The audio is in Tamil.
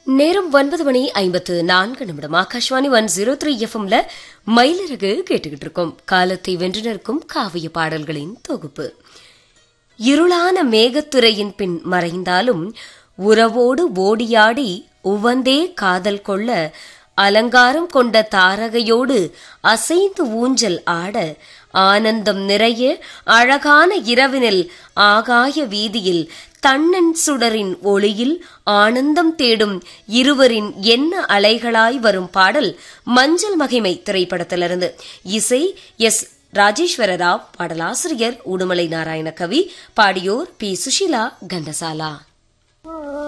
நேரம் ஒன்பது மணி ஐம்பத்து நான்கு நிமிடம் ஆகாஷ்வாணி ஒன் ஜீரோ த்ரீ எஃப்எம்ல மயிலிறகு கேட்டுக்கிட்டு இருக்கோம் காலத்தை வென்று நிற்கும் காவிய பாடல்களின் தொகுப்பு இருளான மேகத்துறையின் பின் மறைந்தாலும் உறவோடு ஓடியாடி உவந்தே காதல் கொள்ள அலங்காரம் கொண்ட தாரகையோடு அசைந்து ஊஞ்சல் ஆட ஆனந்தம் நிறைய அழகான இரவினில் ஆகாய வீதியில் தன்னன் சுடரின் ஒளியில் ஆனந்தம் தேடும் இருவரின் என்ன அலைகளாய் வரும் பாடல் மஞ்சள் மகிமை திரைப்படத்திலிருந்து இசை எஸ் ராஜேஸ்வர ராவ் பாடலாசிரியர் உடுமலை நாராயண கவி பாடியோர் பி சுஷிலா கண்டசாலா